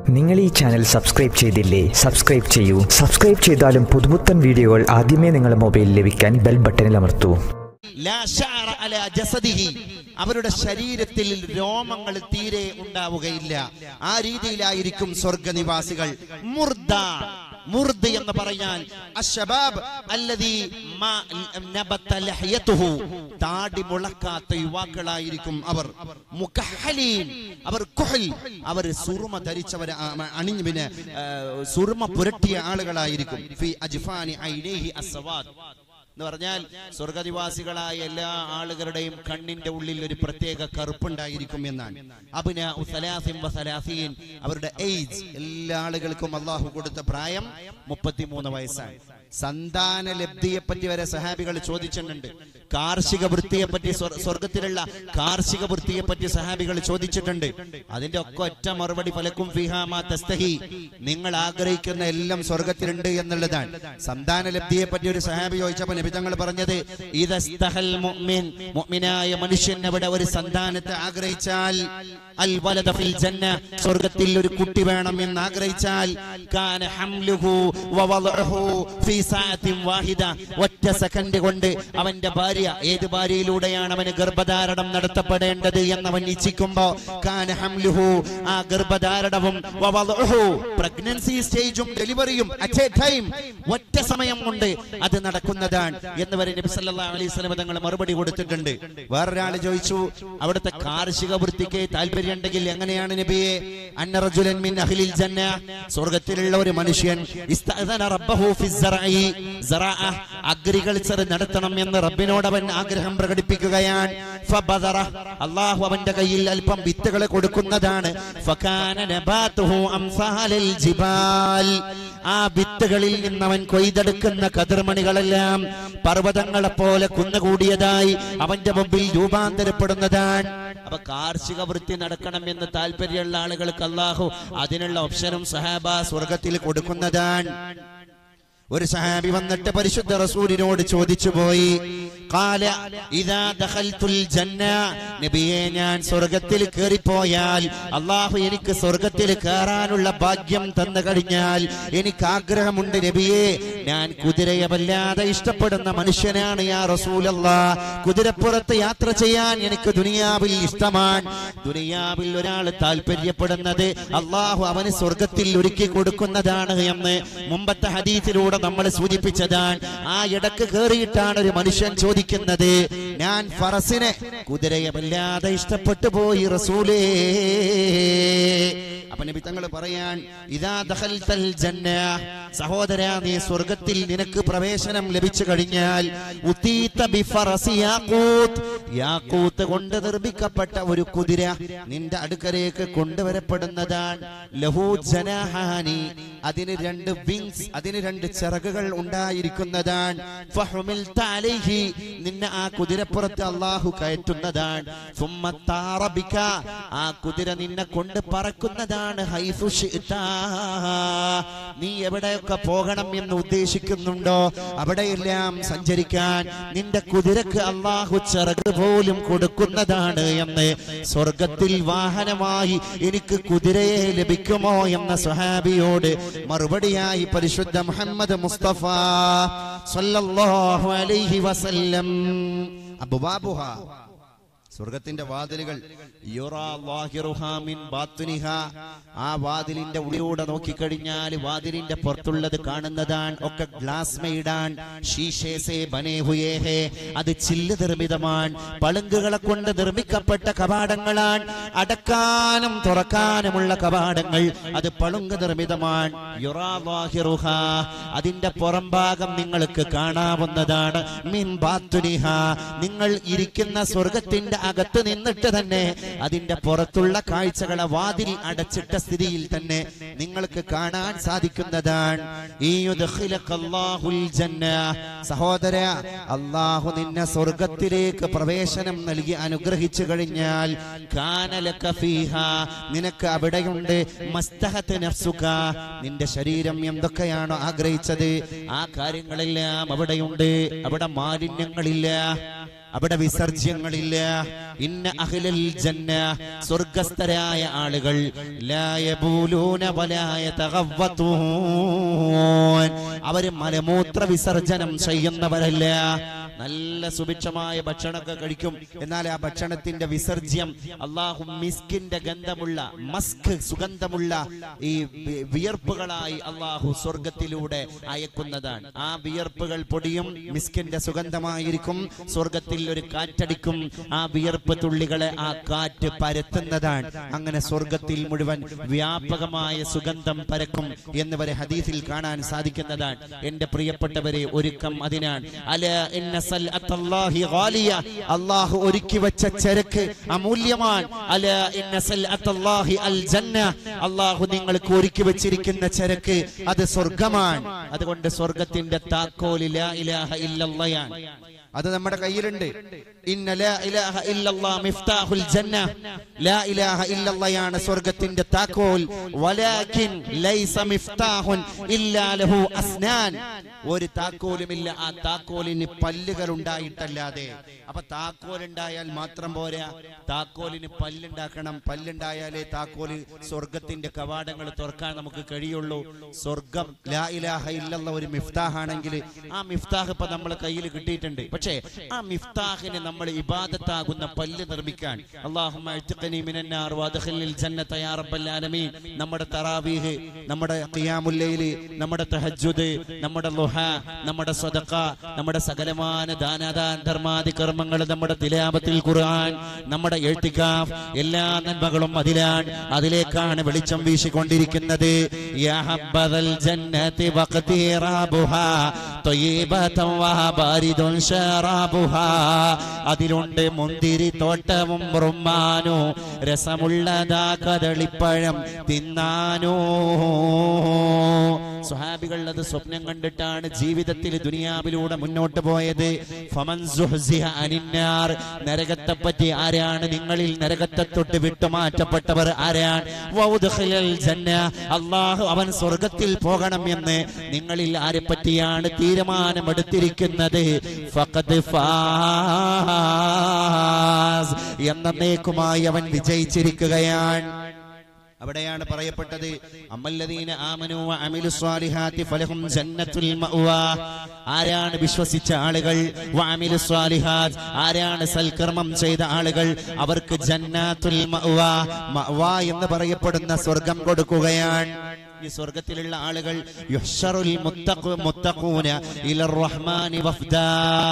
നിങ്ങൾ ഈ channel subscribe ചെയ്തില്ലേ സബ്സ്ക്രൈബ് ചെയ്യൂ സബ്സ്ക്രൈബ് ചെയ്താലും പുതുപുത്തൻ വീഡിയോകൾ ആദ്യമേ നിങ്ങളുടെ മൊബൈലിൽ ലഭിക്കാൻ ബെൽ ബട്ടണിൽ അമർത്തൂ ലാ ശഅറ അലാ ജസദിഹി. അവരുടെ ശരീരത്തിൽ രോമങ്ങൾ തീരെ ഉണ്ടാവുകയില്ല ആ രീതിയിലായിരിക്കും സ്വർഗനിവാസികൾ മുർദ മുർദ് എന്ന് പറഞ്ഞാൽ അശ്ശബാബ് അല്ലദീ മാ നബത്ത ലഹ്യതുഹു. താടി മുളക്കാത്ത യുവാക്കളായിരിക്കും അവർ മുകഹലീൻ അവർ കുഹൽ അവർ സുറുമ ധരിച്ചവർ അണിഞ്ഞു പിന്നെ ആ, സുറുമ പുരട്ടിയ ആളുകളായിരിക്കും ഫി അജ്ഫാനി ഐനൈഹി അസ്സവാദ് എന്ന് പറഞ്ഞാൽ സ്വർഗനിവാസികളായ എല്ലാ ആളുകളുടെയും കണ്ണിന്റെ ഉള്ളിൽ ഒരു പ്രത്യേക കറുപ്പുണ്ടായിരിക്കും എന്നാണ് അബിന ഉസലാസിം വസലാസീൻ അവരുടെ ഏജ് എല്ലാ ആളുകൾക്കും അള്ളാഹു കൊടുത്ത പ്രായം മുപ്പത്തിമൂന്ന് വയസ്സാണ് സന്താന ലബ്ധിയെ പറ്റി വരെ സഹാബികൾ ചോദിച്ചിട്ടുണ്ട് കാർഷിക വൃത്തിയെ പറ്റി സ്വർ- സ്വർഗത്തിലുള്ള കാർഷിക വൃത്തിയെ പറ്റി സഹാബികൾ ചോദിച്ചിട്ടുണ്ട് അതിന്റെ ഒക്കെ ഒറ്റ മറുപടി ഫലക്കും ഫിഹാമ തസ്തഹി നിങ്ങൾ ആഗ്രഹിക്കുന്ന എല്ലാം സ്വർഗത്തിലുണ്ട് എന്നുള്ളതാണ് സന്താന ലബ്ധിയെ പറ്റി ഒരു സഹാബി ചോദിച്ചപ്പോൾ നബിതങ്ങൾ പറഞ്ഞത് ഇദസ്തഹൽ മുഅ്മിൻ മുഅ്മിനായ മനുഷ്യൻ അവിടെ ഒരു സന്താനത്തെ ആഗ്രഹിച്ചാൽ അൽ വലദ ഫിൽ ജന്ന സ്വർഗത്തിൽ ഒരു കുട്ടി വേണം എന്ന് ആഗ്രഹിച്ചാൽ കാന ഹംലുഹു വവളഉഹു ഫീ സഅത്തിൻ വാഹിദ ഒറ്റ സെക്കൻഡ് കൊണ്ട് അവന്റെ ഭാര്യ ഏത് ഭാര്യയിലൂടെയാണ് അവന് ഗർഭധാരണം നടത്തപ്പെടേണ്ടത് എന്ന് അവൻ ഇച്ഛിക്കുമ്പോ കാന ഹംലുഹു ആ ഗർഭധാരണവും വവളഉഹു പ്രഗ്നൻസി സ്റ്റേജും ഡെലിവറിയും അറ്റ് എ ടൈം ഒറ്റ സമയം കൊണ്ട് അത് നടക്കുന്നതാണ് എന്ന് വരെ നബി സല്ലല്ലാഹു അലൈഹി വസല്ലം തങ്ങൾ മറുപടി കൊടുത്തിട്ടുണ്ട് വേറൊരാൾ ചോദിച്ചു അവിടുത്തെ കാർഷിക വൃത്തിക്ക് താല്പര്യം ഉണ്ടെങ്കിൽ എങ്ങനെയാണ് നബിയെ അന്ന റജുലൻ മിൻ അഹ്ലിൽ ജന്ന സ്വർഗ്ഗത്തിലുള്ള ഒരു മനുഷ്യൻ ഇസ്തഅദന റബ്ബഹു ഫി സറഇ സറഅ അഗ്രികൾച്ചർ നടത്തണം എന്ന് റബ്ബിനോട് അവൻ ആഗ്രഹം പ്രകടിപ്പിക്കുകയാണ് ഫബദറ അല്ലാഹു അവന്റെ കയ്യിൽ അല്പം വിത്തുകൾ കൊടുക്കുന്നതാണ് ഫകാന നബാതുഹു അംസാലൽ ജിബാൽ ആ വിത്തുകളിൽ നിന്ന് അവൻ കൊയ്തെടുക്കുന്ന കതിർമണികളെല്ലാം പർവ്വതങ്ങളെ പോലെ കുന്നുകൂടിയതായി അവന്റെ മുമ്പിൽ രൂപാന്തരപ്പെടുന്നതാണ് അപ്പൊ കാർഷിക വൃത്തി നടക്കണം എന്ന് താല്പര്യമുള്ള ആളുകൾക്ക് അള്ളാഹു അതിനുള്ള ഓപ്ഷനും സഹാബ സ്വർഗത്തിൽ കൊടുക്കുന്നതാണ് ഒരു സഹാബി വന്നിട്ട് പരിശുദ്ധ റസൂലിനോട് ചോദിച്ചു പോയി കാല ഇതാ ദഖൽതുൽ ജന്ന നബിയെ ഞാൻ സ്വർഗത്തിൽ കയറിപ്പോയാൽ അള്ളാഹു എനിക്ക് സ്വർഗത്തിൽ കയറാനുള്ള ഭാഗ്യം തന്നു കഴിഞ്ഞാൽ എനിക്ക് ആഗ്രഹമുണ്ട് നബിയെ ഞാൻ കുതിരയെ വല്ലാതെ ഇഷ്ടപ്പെടുന്ന മനുഷ്യനാണ് യാ റസൂലല്ലാ കുതിരപ്പുറത്ത് യാത്ര ചെയ്യാൻ എനിക്ക് ദുനിയാവിൽ ഇഷ്ടമാണ് ദുനിയാവിൽ ഒരാൾ താല്പര്യപ്പെടുന്നത് അള്ളാഹു അവന് സ്വർഗത്തിൽ ഒരുക്കി കൊടുക്കുന്നതാണ് എന്ന് മുമ്പത്തെ ഹദീസിലൂടെ നമ്മൾ സൂചിപ്പിച്ചതാണ് ആ ഇടക്ക് കയറിയിട്ടാണ് ഒരു മനുഷ്യൻ ചോദിക്കുന്നത് ഞാൻ ഫറസിനെ കുതിരയെ വല്ലാതെ ഇഷ്ടപ്പെട്ടു പോയി റസൂലേ അപ്പൊ നബി തങ്ങൾ പറയാൻ ഇതാ ദഖൽതൽ ജന്ന സഹോദര നീ സ്വർഗത്തിൽ നിനക്ക് പ്രവേശനം ലഭിച്ചു കഴിഞ്ഞാൽ ഉതീത ബിഫറസി യാഖൂത്ത് യാക്കൂത്ത് കൊണ്ട് നിർമ്മിക്കപ്പെട്ട ഒരു കുതിര നിന്റെ അടുക്കലേക്ക് കൊണ്ടുവരപ്പെടുന്നതാണ് ലഹു ജനഹാനി അതിന് രണ്ട് വിങ്സ് അതിന് രണ്ട് ചിറകുകൾ ഉണ്ടായിരിക്കുന്നതാണ് ഫഹുമിൽത അലൈഹി നിന്നെ ആ കുതിരപ്പുറത്ത് അള്ളാഹു കയറ്റുന്നതാണ് സുമ്മ താറബിക ആ കുതിര നിന്നെ കൊണ്ട് പറക്കുന്നതാണ് ഹൈസു ശിഅ്ത. നീ എവിടെയൊക്കെ പോകണം എന്ന് ഉദ്ദേശിക്കുന്നുണ്ടോ അവിടെയെല്ലാം സഞ്ചരിക്കാൻ നിന്റെ കുതിരക്ക് അള്ളാഹു ചിറക് പോലും കൊടുക്കുന്നതാണ് എന്ന് സ്വർഗത്തിൽ വാഹനമായി എനിക്ക് കുതിരയെ ലഭിക്കുമോ എന്ന സ്വഹാബിയോട് മറുപടിയായി പരിശുദ്ധ മുഹമ്മദ് മുസ്തഫ സല്ലല്ലാഹു അലൈഹി വസല്ലം അബുബാബുഹ സ്വർഗത്തിന്റെ വാതിലുകൾ യുറാ ലാഹിറുഹാ മിൻ ബാത്തുനിഹാ. ആ വാതിലിന്റെ ഉള്ളിലൂടെ നോക്കിക്കഴിഞ്ഞാൽ വാതിലിന്റെ പുറത്തുള്ളത് കാണുന്നതാണ് ഒക്കെ ഗ്ലാസ് മെയ്ഡാൻ ഷീഷേസേ ബനേ ഹുയേ ഹേ. അത് ചില്ല് നിർമ്മിതമാണ് പളുങ്കുകളെ കൊണ്ട് നിർമ്മിക്കപ്പെട്ട കവാടങ്ങളാണ് അടക്കാനും തുറക്കാനുമുള്ള കവാടങ്ങൾ അത് പളുങ്ക് നിർമ്മിതമാണ് യുറാ ലാഹിറുഹാ. അതിന്റെ പുറംഭാഗം നിങ്ങൾക്ക് കാണാവുന്നതാണ് മിൻ ബാത്തുനിഹാ. നിങ്ങൾ ഇരിക്കുന്ന സ്വർഗത്തിന്റെ അകത്ത് നിന്നിട്ട് തന്നെ അതിന്റെ പുറത്തുള്ള കാഴ്ചകളെ വാതിൽ അടച്ചിട്ട സ്ഥിതിയിൽ തന്നെ നിങ്ങൾക്ക് കാണാൻ സാധിക്കുന്നതാണ് ഈ യുദ്ഖിലക്കല്ലാഹുൽ ജന്ന. സഹോദര അള്ളാഹു നിന്നെ സ്വർഗത്തിലേക്ക് പ്രവേശനം നൽകി അനുഗ്രഹിച്ചു കഴിഞ്ഞാൽ കാനലക ഫീഹ. നിനക്ക് അവിടെയുണ്ട് മസ്തഹത്ത് നഫ്സുക നിന്റെ ശരീരം എന്തൊക്കെയാണോ ആഗ്രഹിച്ചത് ആ കാര്യങ്ങളെല്ലാം അവിടെയുണ്ട് അവിടെ മാലിന്യങ്ങളില്ല അവിടെ വിസർജ്യങ്ങളില്ല ഇന്ന അഹ്ലൽ ജന്ന സ്വർഗസ്ഥരായ ആളുകൾ ലാ യബൂലൂന വലാ യതഗവ്വതൂൻ അവര് മലമൂത്ര വിസർജനം ചെയ്യുന്നവരല്ല നല്ല സുഭിക്ഷമായ ഭക്ഷണമൊക്കെ കഴിക്കും എന്നാൽ ആ ഭക്ഷണത്തിന്റെ വിസർജ്യം അള്ളാഹു മിസ്കിന്റെ ഗന്ധമുള്ള മസ്ക് സുഗന്ധമുള്ള ഈ വി- വിയർപ്പുകളായി അള്ളാഹു സ്വർഗത്തിലൂടെ അയക്കുന്നതാണ് ആ വിയർപ്പുകൾ പൊടിയും മിസ്കിന്റെ സുഗന്ധമായിരിക്കും സ്വർഗത്തിൽ ഒരു കാറ്റടിക്കും ആ വിയർപ്പ് തുള്ളികളെ ആ കാറ്റ് പരത്തുന്നതാണ് അങ്ങനെ സ്വർഗത്തിൽ മുഴുവൻ വ്യാപകമായ സുഗന്ധം പരക്കും എന്ന് വരെ ഹദീസിൽ കാണാൻ സാധിക്കുന്നതാണ് എന്റെ പ്രിയപ്പെട്ടവരെ ഒരുക്കം അതിനാണ് അല ഇന്ന സൽഅത്തല്ലാഹി ഗാലിയ അല്ലാഹു ഒരുക്കി വെച്ച ചരക്ക് അമൂല്യമാണ് അല ഇന്ന സൽഅത്തല്ലാഹി അൽ ജന്ന അല്ലാഹു നിങ്ങൾക്ക് ഒരുക്കി വെച്ചിരിക്കുന്ന ചരക്ക് അത് സ്വർഗമാണ് അതുകൊണ്ട് സ്വർഗത്തിന്റെ താക്കോൽ ലാ ഇലാഹ ഇല്ലല്ലയാണ് അത് നമ്മുടെ കയ്യിലുണ്ട് ഇന്ന ലാ ഇലാഹ ഇല്ലല്ലാ മിഫ്താഹുൽ ജന്ന ലാ ഇലാഹ ഇല്ലല്ലയാണ് സ്വർഗത്തിന്റെ താക്കോൽ വലാകിൻ ലൈസ മിഫ്താഹുൻ ഇല്ലാ ലഹു അസ്നാൻ ഒരു താക്കോലുമില്ല ആ താക്കോലിന് പല്ലുകൾ ഉണ്ടായിട്ടല്ലാതെ അപ്പൊ താക്കോൽ ഉണ്ടായാൽ മാത്രം പോരാ താക്കോലിന് പല്ലുണ്ടാക്കണം പല്ലുണ്ടായാലേ താക്കോല് സ്വർഗത്തിന്റെ കവാടങ്ങൾ തുറക്കാൻ നമുക്ക് കഴിയുള്ളൂ സ്വർഗം ലാ ഇലാഹ ഇല്ലല്ല ഒരു മിഫ്താഹ് ആണെങ്കിൽ ആ മിഫ്താഹ് ഇപ്പൊ നമ്മളെ കയ്യിൽ കിട്ടിയിട്ടുണ്ട് പക്ഷേ ആ മിഫ്താഹിന് നമ്മൾ ഇബാദത്താകുന്ന പല്ല് നിർമ്മിക്കാൻ അള്ളാഹുമ്മ ഇഅ്തിഖ്നി മിനന്നാർ വഅദ്ഖിൽനിൽ ജന്നത യാ റബ്ബൽ ആലമീൻ നമ്മുടെ തറാവീഹ് നമ്മുടെ ഖിയാമുൽ ലൈല് നമ്മുടെ തഹജ്ജുദ് നമ്മുടെ ളുഹ നമ്മുടെ സദഖ നമ്മുടെ സകലമാന ദാനദാന ധർമാദി കർമ്മങ്ങൾ നമ്മുടെ തിലാപത്തിൽ ഖുർആൻ നമ്മുടെ എഴുത്തിക്കാഫ് എല്ലാ നന്മകളും അതിലാണ് അതിലേക്കാണ് വെളിച്ചം വീശിക്കൊണ്ടിരിക്കുന്നത് യാ ഹബ്ബദൽ ജന്നതി വഖ്തിറാബുഹാ ത്വയ്യിബതൻ വബാരിദുൻ ശറാബുഹാ അതിലുണ്ട് മുന്തിരി തോട്ടവും റുമ്മാനോ രസമുള്ളതാ കദളിപ്പഴം തിന്നാനോ സ്വഹാബികൾ അത് സ്വപ്നം കണ്ടിട്ടാണ് ജീവിതത്തിൽ ദുനിയാവിലൂടെ മുന്നോട്ട് പോയത് ഫമൻ സുഹ്സിഹ അനിന്നാർ നരകത്തെ പറ്റി ആരാണ് നിങ്ങളിൽ നരകത്തെ തൊട്ട് വിട്ടുമാറ്റപ്പെട്ടവർ ആരാണ് വൗദ്ഖിലൽ ജന്ന അള്ളാഹു അവൻ സ്വർഗത്തിൽ പോകണം എന്ന് നിങ്ങളിൽ ആരെ പറ്റിയാണ് തീരുമാനമെടുത്തിരിക്കുന്നത് ഫഖദ് ഫാസ് എന്നേക്കുമായി അവൻ വിജയിച്ചിരിക്കുകയാണ് അവിടെയാണ് പറയപ്പെട്ടത് അമ്മല്ലദീന ആമനു വ അമിലു സ്വാലിഹാത്തി ഫലഹും ജന്നത്തുൽ മഅ്വാ ആരാണ് വിശ്വസിച്ച ആളുകൾ വ അമിലു സ്വാലിഹാത്ത് ആരാണ് സൽക്കർമ്മം ചെയ്ത ആളുകൾ അവർക്ക് ജന്നാത്തുൽ മഅ്വാ മഅ്വാ എന്ന് പറയപ്പെടുന്ന സ്വർഗം കൊടുക്കുകയാണ് ഈ സ്വർഗത്തിലുള്ള ആളുകൾ യുഹ്ശറുൽ മുത്തഖു മുത്തഖൂന ഇലർ റഹ്മാനി വഫ്ദാ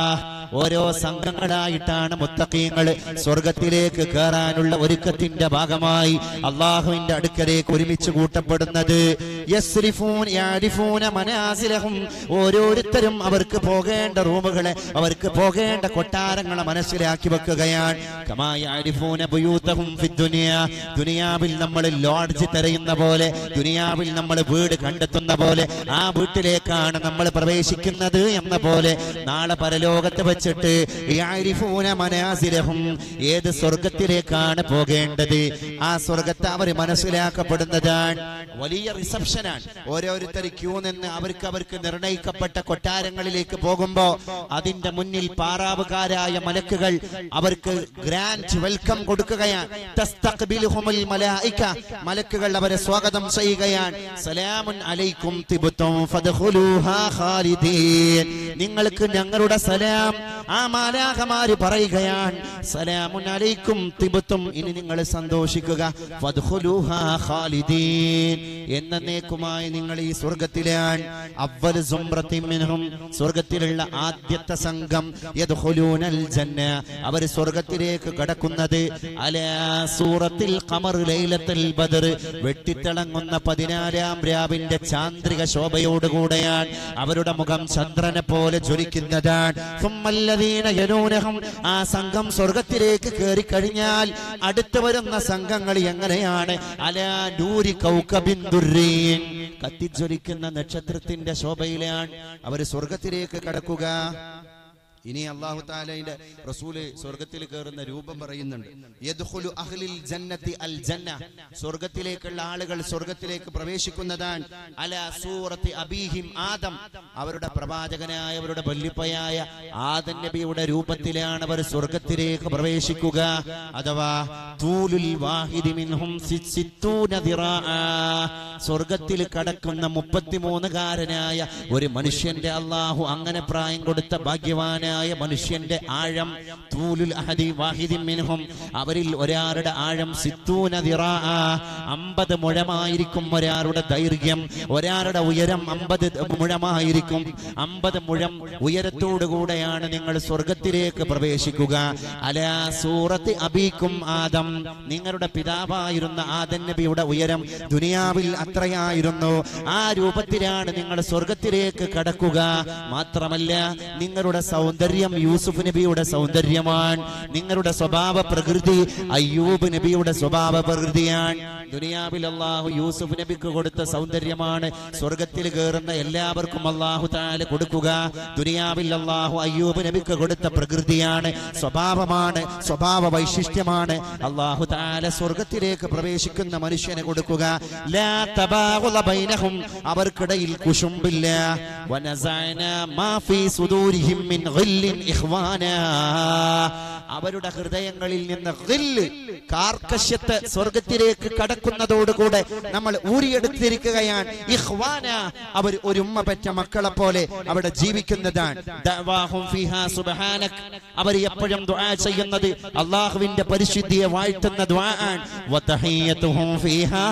ഓരോ സംഘങ്ങളായിട്ടാണ് മുത്തഖീങ്ങൾ സ്വർഗത്തിലേക്ക് കയറാനുള്ള ഒരുക്കത്തിന്റെ ഭാഗമായി അള്ളാഹുവിന്റെ അടുക്കലേക്ക് ഒരുമിച്ച് കൂട്ടപ്പെടുന്നത് യസ്രിഫൂൻ യാരിഫൂന മനാസിലഹും ഓരോരുത്തരും അവർക്ക് പോകേണ്ട റൂമുകളെ അവർക്ക് പോകേണ്ട കൊട്ടാരങ്ങളെ മനസ്സിലാക്കി വെക്കുകയാണ് കമാ യാരിഫൂന ബുയൂതഹും ഫിദ്ദുനിയ ദുനിയാവിൽ നമ്മൾ ലോഡ്ജ് തിരയുന്ന പോലെ ദുനിയാവിൽ നമ്മൾ വീട് കണ്ടെത്തുന്ന പോലെ ആ വീട്ടിലേക്കാണ് നമ്മൾ പ്രവേശിക്കുന്നത് എന്ന പോലെ നാളെ പരലോകത്ത് വെച്ചിട്ട് യാരിഫൂന മനാസിലഹും ഏത് സ്വർഗത്തിലേക്കാണ് പോകേണ്ടത് ആ സ്വർഗത്തെ അവർ മനസ്സിലാക്കപ്പെടുന്നതാണ് വലിയ റിസപ്ഷനാണ് ഓരോരുത്തർ ക്യൂ നിന്ന് അവർക്ക് അവർക്ക് നിർണയിക്കപ്പെട്ട കൊട്ടാരങ്ങളിലേക്ക് പോകുമ്പോ അതിന്റെ മുന്നിൽ പാറാവുകാരായ മലക്കുകൾ അവർക്ക് ഗ്രാൻഡ് വെൽക്കം കൊടുക്കുകയാണ് തസ്തഖ്ബിലുഹുമുൽ മലായിക മലക്കുകൾ അവരെ സ്വാഗതം ചെയ്യുകയാണ് സലാമുൻ അലൈക്കും തിബ്തും ഫദ്ഖുലൂഹാ ഖാലിദീൻ നിങ്ങൾക്ക് ഞങ്ങളുടെ സലാം ആ മാലാഖമാര് പറയുകയാണ് സലാമുൻ അലൈക്കും തിബ്തും ഇനി നിങ്ങൾ സന്തോഷിക്കുക ഫദ്ഖുലൂഹാ ഖാലിദീൻ എന്നേക്കുമായി നിങ്ങൾ ഈ സ്വർഗത്തിലാണ് അവൽ സുംറത്തിൻ മിൻഹും സ്വർഗത്തിലുള്ള ആദ്യത്തെ സംഘം യദ്ഖുലൂനൽ ജന്ന അവർ സ്വർഗത്തിലേക്ക് കടക്കുന്നത് അലാ സൂറത്തിൽ ഖമർ ലൈലത്തുൽ ബദർ വെട്ടിത്തിളങ്ങുന്ന പതിനാലാം രാവിന്റെ ചാന്ദ്രിക ശോഭയോടുകൂടെയാണ് അവരുടെ മുഖം ചന്ദ്രനെ പോലെ ജ്വലിക്കുന്നതാണ് സുമ്മല്ലദീന യലൂനഹും ആ സംഘം സ്വർഗത്തിലേക്ക് കയറി കഴിഞ്ഞാൽ അടുത്ത് വരുന്ന സംഘങ്ങൾ എങ്ങനെയാണ് അലാ നൂരി കൗകബിൻ ദുർരീൻ കത്തിജ്വലിക്കുന്ന നക്ഷത്രത്തിന്റെ ശോഭയിലാണ് അവർ സ്വർഗത്തിലേക്ക് കടക്കുക ഇനി അള്ളാഹു താലയുടെ റസൂല് സ്വർഗത്തിൽ കയറുന്ന രൂപം പറയുന്നുണ്ട് യദ്ഖുലു അഹ്ലിൽ ജന്നത്തി അൽ ജന്ന സ്വർഗത്തിലേക്കുള്ള ആളുകൾ സ്വർഗത്തിലേക്ക് പ്രവേശിക്കുന്നതാണ് അല സൂറത്തി അബീഹിം ആദം അവരുടെ പ്രവാചകനായ അവരുടെ വല്ലിപ്പയായ ആദൻ നബിയുടെ രൂപത്തിലാണ് അവർ സ്വർഗത്തിലേക്ക് പ്രവേശിക്കുക അഥവാ തൂലുൽ വാഹിദി മിൻഹും സി- സിത്തൂന ദിറാഅ. സ്വർഗത്തിൽ കടക്കുന്ന മുപ്പത്തിമൂന്നുകാരനായ ഒരു മനുഷ്യന്റെ അള്ളാഹു അങ്ങനെ പ്രായം കൊടുത്ത ഭാഗ്യവാനായ മനുഷ്യന്റെ ആഴം തൂലുൽ അഹദി വാഹിദി മിൻഹും അവരിൽ ഒരാളുടെ ആഴം സിത്തൂന ദിറാഅ. അമ്പത് മുഴമായിരിക്കും ഒരാളുടെ ദൈർഘ്യം ഒരാളുടെ ഉയരം അമ്പത് മുഴമായിരിക്കും അമ്പത് മുഴം ഉയരത്തോടുകൂടെയാണ് നിങ്ങൾ സ്വർഗത്തിലേക്ക് പ്രവേശിക്കുക അല സൂറത്ത് അബീക്കും ആദം നിങ്ങളുടെ പിതാവായിരുന്ന ആദൻ നബിയുടെ ഉയരം ദുനിയാവിൽ അത്രയായിരുന്നു ആ രൂപത്തിലാണ് നിങ്ങൾ സ്വർഗത്തിലേക്ക് കടക്കുക മാത്രമല്ല നിങ്ങളുടെ സൗന്ദര്യം യൂസുഫ് നബിയുടെ സൗന്ദര്യമാണ് നിങ്ങളുടെ സ്വഭാവ പ്രകൃതി അയ്യൂബ് നബിയുടെ സ്വഭാവ പ്രകൃതിയാണ് ദുനിയാവിൽ അള്ളാഹു യൂസുഫ് നബിക്ക് കൊടുത്ത സൗന്ദര്യമാണ് സ്വർഗത്തിൽ കയറുന്ന എല്ലാവർക്കും അള്ളാഹു താല കൊടുക്കുക ദുനിയാവിൽ അള്ളാഹു അയ്യൂബ് നബിക്ക് കൊടുത്ത പ്രകൃതിയാണ് സ്വഭാവമാണ് സ്വഭാവ വൈശിഷ്ട്യമാണ് അള്ളാഹു താല സ്വർഗത്തിലേക്ക് പ്രവേശിക്കുന്ന മനുഷ്യന് കൊടുക്കുക ലാ തബാഗുള ബൈനഹും അവർക്കിടയിൽ കുശുമ്പില്ല വനസഅന മാ ഫീ സുദൂരിഹിം മിൻ ഗില്ലിൻ ഇഖ്വാനാ അവരുടെ ഹൃദയങ്ങളിൽ നിന്ന് ഗില്ല് കാർക്കശ്യത്ത് സ്വർഗത്തിലേക്ക് കടക്കുന്നതോടുകൂടെ നമ്മൾ ഊരിയെടുത്തിരിക്കുകയാണ് ഇഖ്വാന അവർ ഒരു ഉമ്മ പെറ്റ മക്കളെ പോലെ അവിടെ ജീവിക്കുന്നതാണ് ദഅവാഹും ഫീഹാ സുബ്ഹാനക് അവർ എപ്പോഴും ദുആ ചെയ്യുന്നത് അള്ളാഹുവിന്റെ പരിശുദ്ധിയെ വാഴ്ത്തുന്ന ദുആ ആണ് വതഹിയ്യതുഹും ഫീഹാ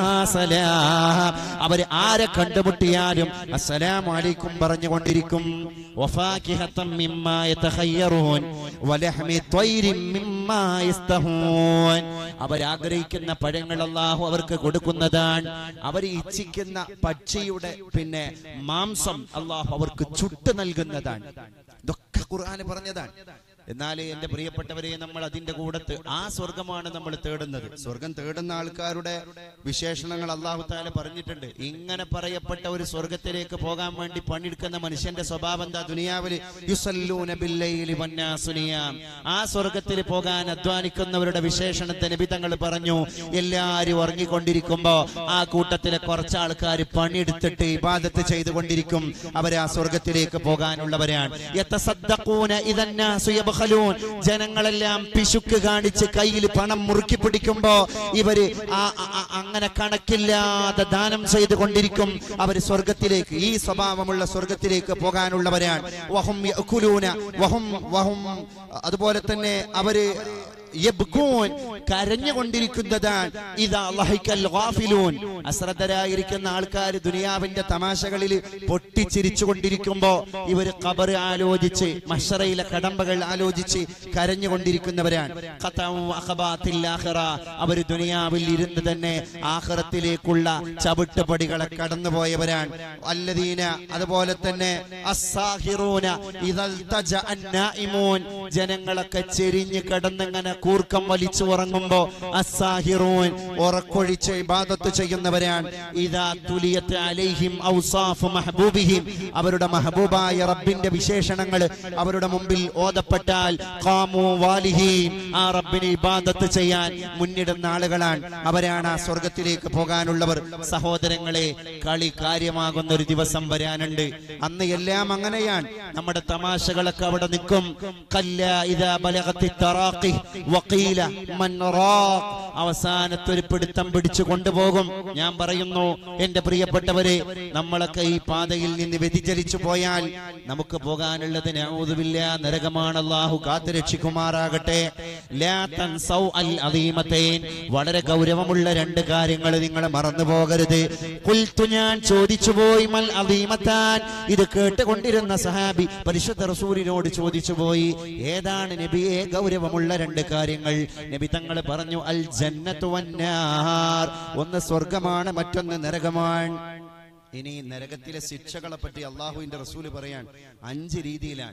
സലാം അവർ ആരെ കണ്ടുമുട്ടിയാലും അസ്സലാമു അലൈക്കും പറഞ്ഞുകൊണ്ടിരിക്കും വഫാകിഹത്തം മിമ്മാ യതഖയ്യറൂൻ വലഹ്മി ത്വയ്രിൻ മിമ്മാ യസ്തഹൂൻ അവരാഗ്രഹിക്കുന്ന പഴങ്ങൾ അല്ലാഹു അവർക്ക് കൊടുക്കുന്നതാണ് അവർ ഇച്ഛിക്കുന്ന പക്ഷിയുടെ പിന്നെ മാംസം അല്ലാഹു അവർക്ക് ചുട്ട് നൽകുന്നതാണ് ഇതൊക്കെ ഖുർആൻ പറഞ്ഞതാണ് എന്നാൽ എന്റെ പ്രിയപ്പെട്ടവരെ നമ്മൾ അതിന്റെ കൂടത്ത് ആ സ്വർഗമാണ് നമ്മൾ തേടുന്നത് സ്വർഗം തേടുന്ന ആൾക്കാരുടെ വിശേഷണങ്ങൾ അള്ളാഹു താല പറഞ്ഞിട്ടുണ്ട് ഇങ്ങനെ പറയപ്പെട്ട ഒരു സ്വർഗത്തിലേക്ക് പോകാൻ വേണ്ടി പണിയെടുക്കുന്ന മനുഷ്യന്റെ സ്വഭാവം എന്താ ദുനിയാവില് യുസല്ലൂന ബില്ലൈലി വന്നാസു നിയാം. ആ സ്വർഗത്തിൽ പോകാൻ അധ്വാനിക്കുന്നവരുടെ വിശേഷണത്തെ നിബിതങ്ങൾ പറഞ്ഞു എല്ലാരും ഉറങ്ങിക്കൊണ്ടിരിക്കുമ്പോ ആ കൂട്ടത്തിലെ കുറച്ച് ആൾക്കാർ പണിയെടുത്തിട്ട് ഇബാദത്ത് ചെയ്തുകൊണ്ടിരിക്കും അവർ ആ സ്വർഗത്തിലേക്ക് പോകാനുള്ളവരാണ് യതസദ്ദഖൂന ഇദന്നാസു യബ്ഖലൂൻ. ജനങ്ങളെല്ലാം പിശുക്ക് കാണിച്ച് കയ്യിൽ പണം മുറുക്കി പിടിക്കുമ്പോ ഇവര് ആ- ആ- ആ- അങ്ങനെ കണക്കില്ലാതെ ദാനം ചെയ്തുകൊണ്ടിരിക്കും അവര് സ്വർഗത്തിലേക്ക് ഈ സ്വഭാവമുള്ള സ്വർഗത്തിലേക്ക് പോകാനുള്ളവരാണ് വഹും യഅ്കുലൂന വഹും വഹും അതുപോലെ തന്നെ അവര് യബ്കൂൻ കരഞ്ഞുകൊണ്ടിരിക്കുന്നതാണ് ഇതാ ലഹിക്കൽ ഗാഫിലൂൻ അശ്രദ്ധരായിരിക്കുന്ന ആൾക്കാർ ദുനിയാവിന്റെ തമാശകളിൽ പൊട്ടിച്ചിരിച്ചു കൊണ്ടിരിക്കുമ്പോ ഇവര് ഖബർ ആലോചിച്ച് മഷറയിലെ കടമ്പകൾ ആലോചിച്ച് കരഞ്ഞുകൊണ്ടിരിക്കുന്നവരാണ് ഖതഉ അഖബാത്തിൽ ആഖിറ. അവര് ദുനിയാവിൽ ഇരുന്ന് തന്നെ ആഖിറത്തിലേക്കുള്ള ചവിട്ടുപടികളെ കടന്നുപോയവരാണ് അല്ലദീന അതുപോലെ തന്നെ അസ്സാഹിറൂന ഇദൽ തജഅ അന്നായിമൂൻ ജനങ്ങളൊക്കെ ചെരിഞ്ഞ് കിടന്നിങ്ങനെ കൂർക്കം വലിച്ചു ഉറങ്ങുമ്പോ അസ്സാഹിറൂൻ ഉറക്കൊഴിച്ച് ഇബാദത്ത് ചെയ്യുന്നവരാണ് ഇദാ തുലിയത്ത് അലൈഹിം ഔസാഫ് മഹബൂബിഹിം അവരുടെ മഹബൂബായ റബ്ബിന്റെ വിശേഷണങ്ങൾ അവരുടെ മുമ്പിൽ ഓതപ്പെട്ടാൽ ഖാമു വാലിഹീം ആ റബ്ബിനെ ഇബാദത്ത് ചെയ്യാൻ മുന്നിടുന്ന ആളുകളാണ് അവരാണ് ആ സ്വർഗത്തിലേക്ക് പോകാനുള്ളവർ സഹോദരങ്ങളെ കളി കാര്യമാകുന്ന ഒരു ദിവസം വരാനുണ്ട് അന്ന് എല്ലാം അങ്ങനെയാണ് നമ്മുടെ തമാശകളൊക്കെ അവിടെ നിൽക്കും കല്ല ഇതാ ബലഗത്തി തറാഖി വഖീല മൻ റാഖ് അവസാനത്തെ ഒരു പിടുത്തം പിടിച്ചു കൊണ്ടുപോകും ഞാൻ പറയുന്നു എന്റെ പ്രിയപ്പെട്ടവരെ നമ്മളൊക്കെ ഈ പാതയിൽ നിന്ന് വ്യതിചലിച്ചു പോയാൽ നമുക്ക് പോകാനുള്ളത് നഊദുബില്ല നരകമാണ് അല്ലാഹു കാത്തുരക്ഷിക്കുമാറാകട്ടെ ലാ തൻസൗ അൽ അദീമതൈൻ വളരെ ഗൗരവമുള്ള രണ്ട് കാര്യങ്ങൾ നിങ്ങൾ മറന്നു പോകരുത് കുൽത്തു ഞാൻ ചോദിച്ചു പോയി മൽ അദീമത്താൻ ഇത് കേട്ടുകൊണ്ടിരുന്ന സഹാബി പരിശുദ്ധ റസൂലിനോട് ചോദിച്ചു പോയി ഏതാണ് നബിയെ ഗൗരവമുള്ള രണ്ട് കാര്യങ്ങൾ നബി തങ്ങൾ പറഞ്ഞു അൽ ജന്നത്തു വന്നാർ ഒന്ന് സ്വർഗമാണ് മറ്റൊന്ന് നരകമാണ് ഇനി നരകത്തിലെ ശിക്ഷകളെ പറ്റി അള്ളാഹുവിന്റെ റസൂല് പറയാൻ അഞ്ച് രീതിയിലാണ്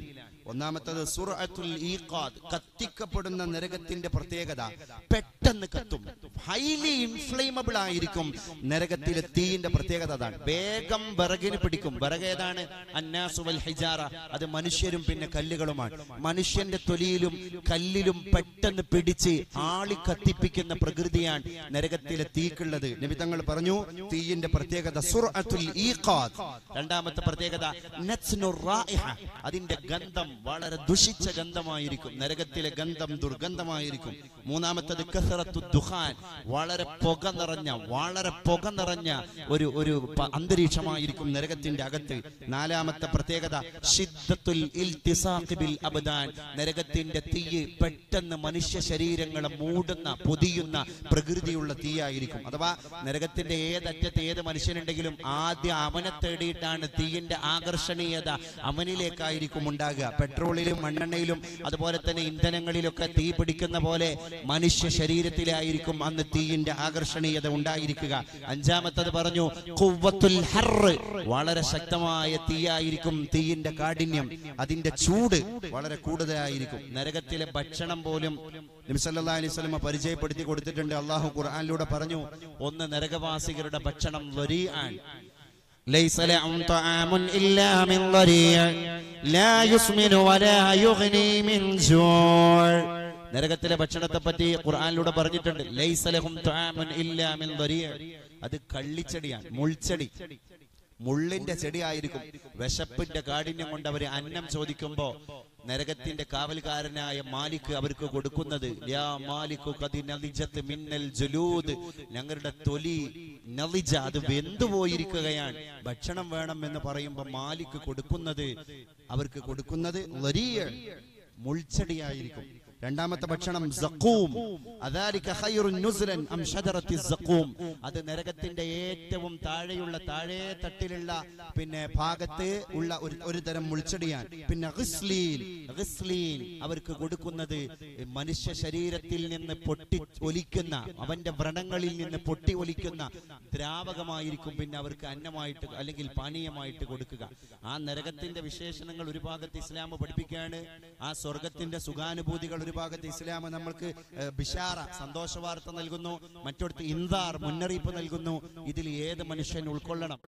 ഒന്നാമത്തത് സുറഅത്തുൽ ഈഖാദ് കത്തിക്കപ്പെടുന്ന നരകത്തിന്റെ പ്രത്യേകത പെട്ടെന്ന് കത്തും ഹൈലി ഇൻഫ്ലേമബിൾ ആയിരിക്കും നരകത്തിലെ തീയിന്റെ പ്രത്യേകത അതാണ് വേഗം വിറകിന് പിടിക്കും വിറക് ഏതാണ് അന്നാസുവൽ ഹിജാറ അത് മനുഷ്യരും പിന്നെ കല്ലുകളുമാണ് മനുഷ്യന്റെ തൊലിയിലും കല്ലിലും പെട്ടെന്ന് പിടിച്ച് ആളി കത്തിപ്പിക്കുന്ന പ്രകൃതിയാണ് നരകത്തിലെ തീക്കുള്ളത് നിമിത്തങ്ങൾ പറഞ്ഞു തീയിന്റെ പ്രത്യേകത സുർഅത്തുൽ ഈഖാദ് രണ്ടാമത്തെ പ്രത്യേകത നത്സ്നുർ റായിഹ അതിന്റെ ഗന്ധം വളരെ ദുഷിച്ച ഗന്ധമായിരിക്കും നരകത്തിലെ ഗന്ധം ദുർഗന്ധമായിരിക്കും മൂന്നാമത്തത് കസറത്തു ദുഹാൻ വളരെ പുക നിറഞ്ഞ വളരെ പുക നിറഞ്ഞ ഒരു ഒരു പ- അന്തരീക്ഷമായിരിക്കും നരകത്തിന്റെ അകത്ത് നാലാമത്തെ പ്രത്യേകത ഷിദ്ദത്തുൽ ഇൽത്തിസാഖ് ബിൽ അബ്ദാൻ നരകത്തിന്റെ തീയ് പെട്ടെന്ന് മനുഷ്യ ശരീരങ്ങളെ മൂടുന്ന പൊതിയുന്ന പ്രകൃതിയുള്ള തീയായിരിക്കും അഥവാ നരകത്തിന്റെ ഏതറ്റത്ത് ഏത് മനുഷ്യനുണ്ടെങ്കിലും ആദ്യം അവനെ തേടിയിട്ടാണ് തീയിന്റെ ആകർഷണീയത അവനിലേക്കായിരിക്കും ഉണ്ടാകുക പെട്രോളിലും മണ്ണെണ്ണയിലും അതുപോലെ തന്നെ ഇന്ധനങ്ങളിലൊക്കെ തീ പിടിക്കുന്ന പോലെ മനുഷ്യ ശരീരത്തിലായിരിക്കും അന്ന് തീയിന്റെ ആകർഷണീയത ഉണ്ടായിരിക്കുക അഞ്ചാമത്തത് പറഞ്ഞു ഖുവ്വത്തുൽ ഹർറ് വളരെ ശക്തമായ തീയായിരിക്കും തീയിന്റെ കാഠിന്യം അതിന്റെ ചൂട് വളരെ കൂടുതലായിരിക്കും നരകത്തിലെ ഭക്ഷണം പോലും നബി സല്ലല്ലാഹു അലൈഹി വസല്ലമ പരിചയപ്പെടുത്തി കൊടുത്തിട്ടുണ്ട് അള്ളാഹു ഖുർആനിലൂടെ പറഞ്ഞു ഒന്ന് നരകവാസികളുടെ ഭക്ഷണം വരീആൻ ليس لهم طعام إلا من ضريع لا يسمن ولا يغني من جوع നരകത്തിലെ ഭക്ഷണത്തെ പറ്റി ഖുർആനിലൂടെ പറഞ്ഞിട്ടുണ്ട് ലൈസലഹും തുആമുൻ ഇല്ലാ മിൻ ദരിയ അത് കള്ളിച്ചെടിയാണ് മുൾച്ചെടി മുള്ളിന്റെ ചെടിയായിരിക്കും വിശപ്പിന്റെ കാഠിന്യം കൊണ്ട് അവര് അന്നം ചോദിക്കുമ്പോ നരകത്തിന്റെ കാവൽക്കാരനായ മാലിക് അവർക്ക് കൊടുക്കുന്നത് യാ മാലിക്കു ഖദി നലിജത്ത് മിന്നൽ ജുലൂദ് ഞങ്ങളുടെ തൊലി നലിജ അത് വെന്തുപോയിരിക്കുകയാണ് ഭക്ഷണം വേണം എന്ന് പറയുമ്പോൾ മാലിക് കൊടുക്കുന്നത് അവർക്ക് കൊടുക്കുന്നത് ലരിയ മുൾച്ചെടിയായിരിക്കും രണ്ടാമത്തെ ഭക്ഷണം സഖൂം അദാലിക ഖൈറുൻ നുസ്ലൻ അം ഷജറത്തി സഖൂം അത് നരകത്തിന്റെ ഏറ്റവും താഴെയുള്ള താഴെ തട്ടിലുള്ള പിന്നെ ഭാഗത്ത് ഉള്ള ഒരു ഒരു തരം മുൾച്ചെടിയാണ് പിന്നെ ഗിസ്ലീൻ ഗിസ്ലീൻ അവർക്ക് കൊടുക്കുന്നത് മനുഷ്യ ശരീരത്തിൽ നിന്ന് പൊട്ടി ഒലിക്കുന്ന അവന്റെ വ്രണങ്ങളിൽ നിന്ന് പൊട്ടി ഒലിക്കുന്ന ദ്രാവകമായിരിക്കും പിന്നെ അവർക്ക് അന്നമായിട്ട് അല്ലെങ്കിൽ പാനീയമായിട്ട് കൊടുക്കുക ആ നരകത്തിന്റെ വിശേഷണങ്ങൾ ഒരു ഭാഗത്ത് ഇസ്ലാം പഠിപ്പിക്കുകയാണ് ആ സ്വർഗത്തിന്റെ സുഖാനുഭൂതികൾ ഒരു ഭാഗത്ത് ഇസ്ലാം നമ്മൾക്ക് ഏഹ്, ബിഷാറ സന്തോഷ വാർത്ത നൽകുന്നു മറ്റൊടുത്ത് ഇന്താർ മുന്നറിയിപ്പ് നൽകുന്നു ഇതിൽ ഏത് മനുഷ്യൻ ഉൾക്കൊള്ളണം